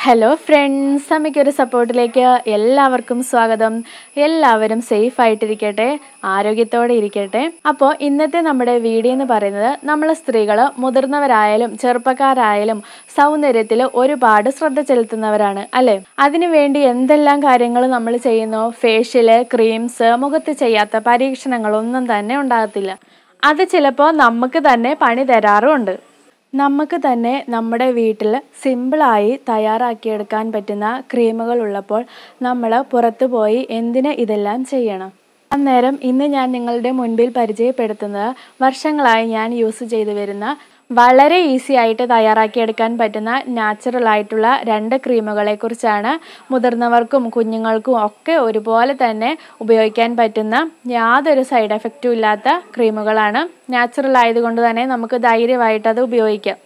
hello friends അമ്മയ്ക്കൊരു സപ്പോർട്ടിലേക്ക് എല്ലാവർക്കും സ്വാഗതം എല്ലാവരും സേഫ് ആയിട്ടിരിക്കട്ടെ ആരോഗ്യത്തോടെ ഇരിക്കട്ടെ അപ്പോൾ ഇന്നത്തെ നമ്മുടെ വീഡിയോ എന്ന് പറയുന്നത് നമ്മൾ സ്ത്രീകൾ മുതിർന്നവരായാലും ചെറുപ്പക്കാരായാലും സൗന്ദര്യത്തിൽ ഒരുപാട് ശ്രദ്ധ ചെലുത്തുന്നവരാണ് അല്ലേ അതിനുവേണ്ടി എന്തെല്ലാം കാര്യങ്ങൾ നമ്മൾ ചെയ്യുന്നു ഫേഷ്യല് ക്രീംസ് മുഖത്ത് ചെയ്യാത്ത പരീക്ഷണങ്ങളൊന്നും തന്നെ ഉണ്ടാകത്തില്ല അത് ചിലപ്പോൾ നമുക്ക് തന്നെ പണി തരാറുമുണ്ട് നമുക്ക് തന്നെ നമ്മുടെ വീട്ടിൽ സിമ്പിളായി തയ്യാറാക്കിയെടുക്കാൻ പറ്റുന്ന ക്രീമുകൾ ഉള്ളപ്പോൾ നമ്മൾ പുറത്തു പോയി എന്തിന് ഇതെല്ലാം ചെയ്യണം അന്നേരം ഇന്ന് ഞാൻ നിങ്ങളുടെ മുൻപിൽ പരിചയപ്പെടുത്തുന്നത് വർഷങ്ങളായി ഞാൻ യൂസ് ചെയ്തു വരുന്ന വളരെ ഈസി ആയിട്ട് തയ്യാറാക്കിയെടുക്കാൻ പറ്റുന്ന നാച്ചുറൽ ആയിട്ടുള്ള രണ്ട് ക്രീമുകളെ കുറിച്ചാണ് മുതിർന്നവർക്കും കുഞ്ഞുങ്ങൾക്കും ഒക്കെ ഒരുപോലെ തന്നെ ഉപയോഗിക്കാൻ പറ്റുന്ന യാതൊരു സൈഡ് എഫക്റ്റും ഇല്ലാത്ത ക്രീമുകളാണ് നാച്ചുറൽ ആയതുകൊണ്ട് തന്നെ നമുക്ക് ധൈര്യമായിട്ട് അത് ഉപയോഗിക്കാം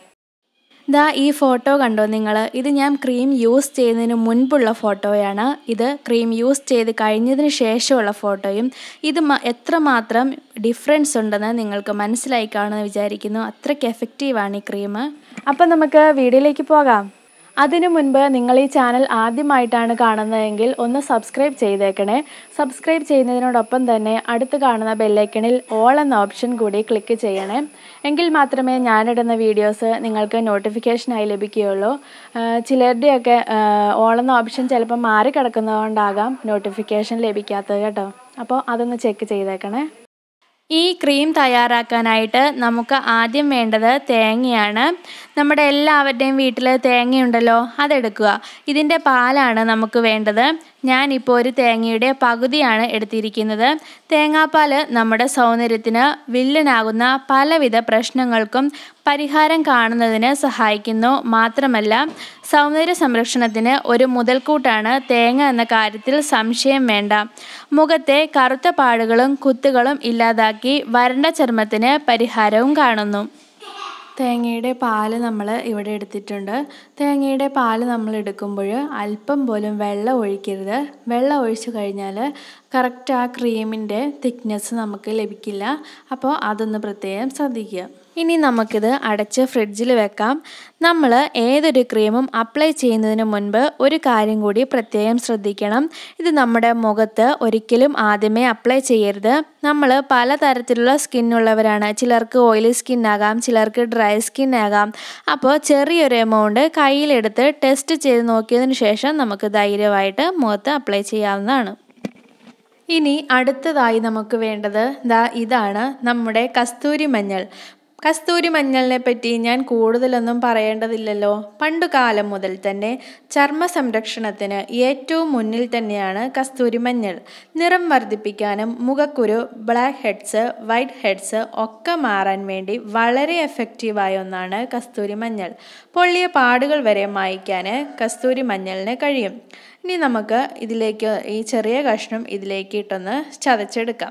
ദാ ഈ ഫോട്ടോ കണ്ടോ നിങ്ങൾ ഇത് ഞാൻ ക്രീം യൂസ് ചെയ്യുന്നതിന് മുൻപുള്ള ഫോട്ടോയാണ് ഇത് ക്രീം യൂസ് ചെയ്ത് കഴിഞ്ഞതിന് ശേഷമുള്ള ഫോട്ടോയും ഇത് എത്രമാത്രം ഡിഫറൻസ് ഉണ്ടെന്ന് നിങ്ങൾക്ക് മനസ്സിലായി കാണുമെന്ന് വിചാരിക്കുന്നു അത്രയ്ക്ക് എഫക്റ്റീവാണ് ഈ ക്രീം അപ്പം നമുക്ക് വീഡിയോയിലേക്ക് പോകാം അതിനു മുൻപ് നിങ്ങൾ ഈ ചാനൽ ആദ്യമായിട്ടാണ് കാണുന്നതെങ്കിൽ ഒന്ന് സബ്സ്ക്രൈബ് ചെയ്തേക്കണേ സബ്സ്ക്രൈബ് ചെയ്യുന്നതിനോടൊപ്പം തന്നെ അടുത്ത് കാണുന്ന ബെല്ലൈക്കണിൽ ഓൾ എന്ന ഓപ്ഷൻ കൂടി ക്ലിക്ക് ചെയ്യണേ എങ്കിൽ മാത്രമേ ഞാനിടുന്ന വീഡിയോസ് നിങ്ങൾക്ക് നോട്ടിഫിക്കേഷനായി ലഭിക്കുകയുള്ളൂ ചിലരുടെയൊക്കെ ഓൾ എന്ന ഓപ്ഷൻ ചിലപ്പോൾ മാറി കിടക്കുന്നതുകൊണ്ടാകാം നോട്ടിഫിക്കേഷൻ ലഭിക്കാത്തത് കേട്ടോ അപ്പോൾ അതൊന്ന് ചെക്ക് ചെയ്തേക്കണേ ഈ ക്രീം തയ്യാറാക്കാനായിട്ട് നമുക്ക് ആദ്യം വേണ്ടത് തേങ്ങയാണ് നമ്മുടെ എല്ലാവരുടെയും വീട്ടിൽ തേങ്ങയുണ്ടല്ലോ അതെടുക്കുക ഇതിൻ്റെ പാലാണ് നമുക്ക് വേണ്ടത് ഞാനിപ്പോൾ ഒരു തേങ്ങയുടെ പകുതിയാണ് എടുത്തിരിക്കുന്നത് തേങ്ങാപ്പാൽ നമ്മുടെ സൗന്ദര്യത്തിന് വില്ലനാകുന്ന പലവിധ പ്രശ്നങ്ങൾക്കും പരിഹാരം കാണുന്നതിന് സഹായിക്കുന്നു മാത്രമല്ല സൗന്ദര്യ സംരക്ഷണത്തിന് ഒരു മുതൽക്കൂട്ടാണ് തേങ്ങ എന്ന കാര്യത്തിൽ സംശയം വേണ്ട മുഖത്തെ കറുത്ത പാടുകളും കുത്തുകളും ഇല്ലാതാക്കി വരണ്ട ചർമ്മത്തിന് പരിഹാരവും കാണുന്നു തേങ്ങയുടെ പാല് നമ്മൾ ഇവിടെ എടുത്തിട്ടുണ്ട് തേങ്ങയുടെ പാല് നമ്മൾ എടുക്കുമ്പോൾ അല്പം പോലും വെള്ളം ഒഴിക്കരുത് വെള്ളം ഒഴിച്ചു കഴിഞ്ഞാൽ കറക്റ്റ് ആ ക്രീമിൻ്റെ തിക്നെസ് നമുക്ക് ലഭിക്കില്ല അപ്പോൾ അതൊന്ന് പ്രത്യേകം ശ്രദ്ധിക്കുക ഇനി നമുക്കിത് അടച്ച് ഫ്രിഡ്ജിൽ വെക്കാം നമ്മൾ ഏതൊരു ക്രീമും അപ്ലൈ ചെയ്യുന്നതിന് മുൻപ് ഒരു കാര്യം കൂടി പ്രത്യേകം ശ്രദ്ധിക്കണം ഇത് നമ്മുടെ മുഖത്ത് ഒരിക്കലും ആദ്യമേ അപ്ലൈ ചെയ്യരുത് നമ്മൾ പലതരത്തിലുള്ള സ്കിന്നുള്ളവരാണ് ചിലർക്ക് ഓയിലി സ്കിൻ ആകാം ചിലർക്ക് ഡ്രൈ സ്കിൻ ആകാം അപ്പോൾ ചെറിയൊരു എമൗണ്ട് കയ്യിലെടുത്ത് ടെസ്റ്റ് ചെയ്ത് നോക്കിയതിന് ശേഷം നമുക്ക് ധൈര്യമായിട്ട് മുഖത്ത് അപ്ലൈ ചെയ്യാവുന്നതാണ് ഇനി അടുത്തതായി നമുക്ക് വേണ്ടത് ദാ ഇതാണ് നമ്മുടെ കസ്തൂരി മഞ്ഞൾ കസ്തൂരി മഞ്ഞളിനെ പറ്റി ഞാൻ കൂടുതലൊന്നും പറയേണ്ടതില്ലല്ലോ പണ്ടു കാലം മുതൽ തന്നെ ചർമ്മ സംരക്ഷണത്തിന് ഏറ്റവും മുന്നിൽ തന്നെയാണ് കസ്തൂരി മഞ്ഞൾ നിറം വർദ്ധിപ്പിക്കാനും മുഖക്കുരു ബ്ലാക്ക് ഹെഡ്സ് വൈറ്റ് ഹെഡ്സ് ഒക്കെ മാറാൻ വേണ്ടി വളരെ എഫക്റ്റീവായ ഒന്നാണ് കസ്തൂരി മഞ്ഞൾ പൊള്ളിയ പാടുകൾ വരെ മായ്ക്കാൻ കസ്തൂരി മഞ്ഞളിന് കഴിയും ഇനി നമുക്ക് ഇതിലേക്ക് ഈ ചെറിയ കഷ്ണം ഇതിലേക്ക് ഇട്ടൊന്ന് ചതച്ചെടുക്കാം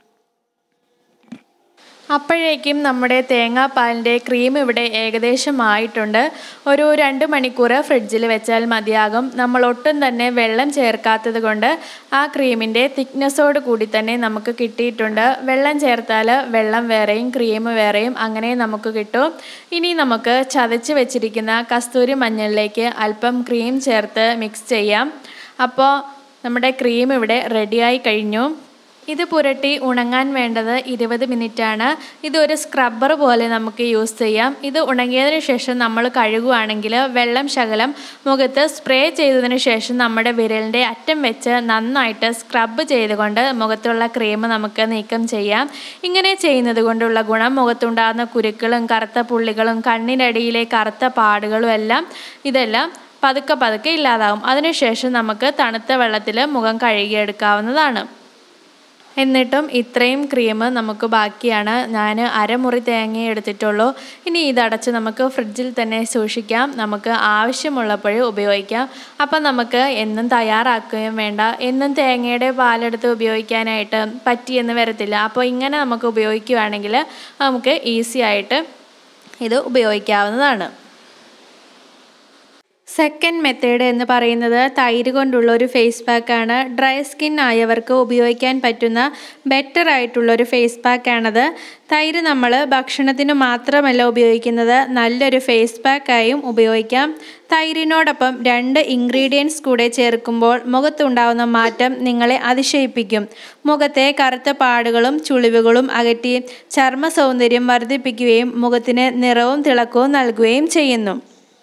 അപ്പോഴേക്കും നമ്മുടെ തേങ്ങാപ്പാലിൻ്റെ ക്രീം ഇവിടെ ഏകദേശം ആയിട്ടുണ്ട് ഒരു രണ്ട് മണിക്കൂർ ഫ്രിഡ്ജിൽ വെച്ചാൽ മതിയാകും നമ്മൾ ഒട്ടും തന്നെ വെള്ളം ചേർക്കാത്തത് കൊണ്ട് ആ ക്രീമിൻ്റെ തിക്നെസ്സോട് കൂടി തന്നെ നമുക്ക് കിട്ടിയിട്ടുണ്ട് വെള്ളം ചേർത്താൽ വെള്ളം വേറെയും ക്രീം വേറെയും അങ്ങനെ നമുക്ക് കിട്ടും ഇനി നമുക്ക് ചതച്ച് വെച്ചിരിക്കുന്ന കസ്തൂരി മഞ്ഞളിലേക്ക് അല്പം ക്രീം ചേർത്ത് മിക്സ് ചെയ്യാം അപ്പോൾ നമ്മുടെ ക്രീം ഇവിടെ റെഡിയായി കഴിഞ്ഞു ഇത് പുരട്ടി ഉണങ്ങാൻ വേണ്ടത് ഇരുപത് മിനിറ്റാണ് ഇതൊരു സ്ക്രബ്ബർ പോലെ നമുക്ക് യൂസ് ചെയ്യാം ഇത് ഉണങ്ങിയതിന് ശേഷം നമ്മൾ കഴുകുകയാണെങ്കിൽ വെള്ളം ശകലം മുഖത്ത് സ്പ്രേ ചെയ്തതിന് ശേഷം നമ്മുടെ വിരലിൻ്റെ അറ്റം വെച്ച് നന്നായിട്ട് സ്ക്രബ് ചെയ്തുകൊണ്ട് മുഖത്തുള്ള ക്രീം നമുക്ക് നീക്കം ചെയ്യാം ഇങ്ങനെ ചെയ്യുന്നത് കൊണ്ടുള്ള ഗുണം മുഖത്തുണ്ടാകുന്ന കുരുക്കളും കറുത്ത പുള്ളികളും കണ്ണിനടിയിലെ കറുത്ത പാടുകളും എല്ലാം ഇതെല്ലാം പതുക്കെ പതുക്കെ ഇല്ലാതാവും അതിനുശേഷം നമുക്ക് തണുത്ത വെള്ളത്തിൽ മുഖം കഴുകിയെടുക്കാവുന്നതാണ് എന്നിട്ടും ഇത്രയും ക്രീം നമുക്ക് ബാക്കിയാണ് ഞാൻ അരമുറി തേങ്ങ എടുത്തിട്ടുള്ളൂ ഇനി ഇതടച്ച് നമുക്ക് ഫ്രിഡ്ജിൽ തന്നെ സൂക്ഷിക്കാം നമുക്ക് ആവശ്യമുള്ളപ്പോൾ ഉപയോഗിക്കാം അപ്പം നമുക്ക് എന്നും തയ്യാറാക്കുകയും വേണ്ട എന്നും തേങ്ങയുടെ പാലെടുത്ത് ഉപയോഗിക്കാനായിട്ട് പറ്റിയെന്ന് വരത്തില്ല അപ്പോൾ ഇങ്ങനെ നമുക്ക് ഉപയോഗിക്കുകയാണെങ്കിൽ നമുക്ക് ഈസി ആയിട്ട് ഇത് ഉപയോഗിക്കാവുന്നതാണ് സെക്കൻഡ് മെത്തേഡ് എന്ന് പറയുന്നത് തൈര് കൊണ്ടുള്ള ഒരു ഫേസ് പാക്കാണ് ഡ്രൈ സ്കിൻ ആയവർക്ക് ഉപയോഗിക്കാൻ പറ്റുന്ന ബെറ്റർ ആയിട്ടുള്ള ഒരു ഫേസ് പാക്കാണത് തൈര് നമ്മൾ ഭക്ഷണത്തിന് മാത്രമല്ല ഉപയോഗിക്കുന്നത് നല്ലൊരു ഫേസ് പാക്കായും ഉപയോഗിക്കാം തൈരിനോടൊപ്പം രണ്ട് ഇൻഗ്രീഡിയൻസ് കൂടെ ചേർക്കുമ്പോൾ മുഖത്തുണ്ടാകുന്ന മാറ്റം നിങ്ങളെ അതിശയിപ്പിക്കും മുഖത്തെ കറുത്ത പാടുകളും ചുളിവുകളും അകറ്റി ചർമ്മ സൗന്ദര്യം വർദ്ധിപ്പിക്കുകയും മുഖത്തിന് നിറവും തിളക്കവും നൽകുകയും ചെയ്യുന്നു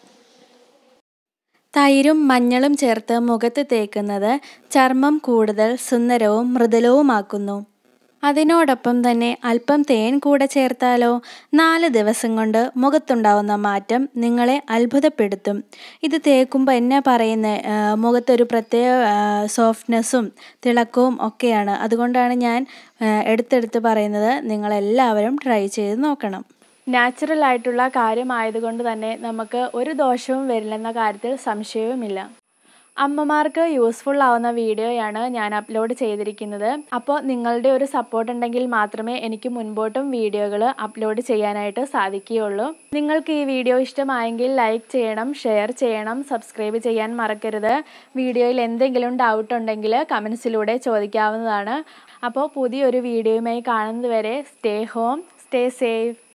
തൈരും മഞ്ഞളും ചേർത്ത് മുഖത്ത് തേക്കുന്നത് ചർമ്മം കൂടുതൽ സുന്ദരവും മൃദുലവുമാക്കുന്നു അതിനോടൊപ്പം തന്നെ അല്പം തേൻ കൂടെ ചേർത്താലോ നാല് ദിവസം കൊണ്ട് മുഖത്തുണ്ടാവുന്ന മാറ്റം നിങ്ങളെ അത്ഭുതപ്പെടുത്തും ഇത് തേക്കുമ്പോൾ എന്നാ പറയുന്നത് മുഖത്തൊരു പ്രത്യേക സോഫ്റ്റ്നെസ്സും തിളക്കവും ഒക്കെയാണ് അതുകൊണ്ടാണ് ഞാൻ എടുത്തെടുത്ത് പറയുന്നത് നിങ്ങളെല്ലാവരും ട്രൈ ചെയ്ത് നോക്കണം നാച്ചുറൽ ആയിട്ടുള്ള കാര്യമായതുകൊണ്ട് തന്നെ നമുക്ക് ഒരു ദോഷവും വരില്ലെന്ന കാര്യത്തിൽ സംശയവുമില്ല അമ്മമാർക്ക് യൂസ്ഫുൾ ആവുന്ന വീഡിയോയാണ് ഞാൻ അപ്ലോഡ് ചെയ്തിരിക്കുന്നത് അപ്പോൾ നിങ്ങളുടെ ഒരു സപ്പോർട്ട് ഉണ്ടെങ്കിൽ മാത്രമേ എനിക്ക് മുൻപോട്ടും വീഡിയോകൾ അപ്ലോഡ് ചെയ്യാനായിട്ട് സാധിക്കുകയുള്ളൂ നിങ്ങൾക്ക് ഈ വീഡിയോ ഇഷ്ടമായെങ്കിൽ ലൈക്ക് ചെയ്യണം ഷെയർ ചെയ്യണം സബ്സ്ക്രൈബ് ചെയ്യാൻ മറക്കരുത് വീഡിയോയിൽ എന്തെങ്കിലും ഡൗട്ട് ഉണ്ടെങ്കിൽ കമൻസിലൂടെ ചോദിക്കാവുന്നതാണ് അപ്പോൾ പുതിയൊരു വീഡിയോയുമായി കാണുന്നത് വരെ സ്റ്റേ ഹോം സ്റ്റേ സേഫ്